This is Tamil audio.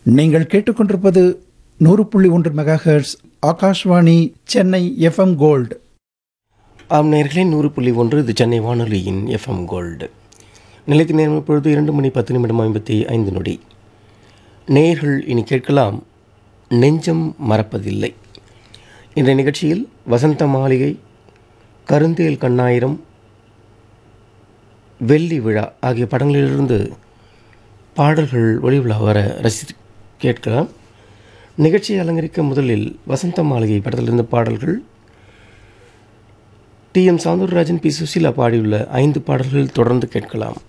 நீங்கள் கேட்டுக்கொண்டிருப்பது நூறு புள்ளி ஒன்று megahertz Akashvani Chennai FM gold ஆம் நேர்களே நூறு புள்ளி ஒன்று இது சென்னை வானொலியின் எஃப்எம் கோல்டு நிலைத்து நேரம் இப்பொழுது இரண்டு மணி பத்து நிமிடம் ஐம்பத்தி ஐந்து நொடி நேர்கள் இனி கேட்கலாம் நெஞ்சம் மறப்பதில்லை இந்த நிகழ்ச்சியில் வசந்த மாளிகை கருந்தேல் கண்ணாயிரம் வெள்ளி விழா ஆகிய படங்களிலிருந்து பாடல்கள் ஒளிவிழா வர ரசி கேட்கலாம் நிகழ்ச்சியை அலங்கரிக்க முதலில் வசந்த மாளிகை படத்திலிருந்து பாடல்கள் T M Soundararajan P Susheela பாடியுள்ள ஐந்து பாடல்கள் தொடர்ந்து கேட்கலாம்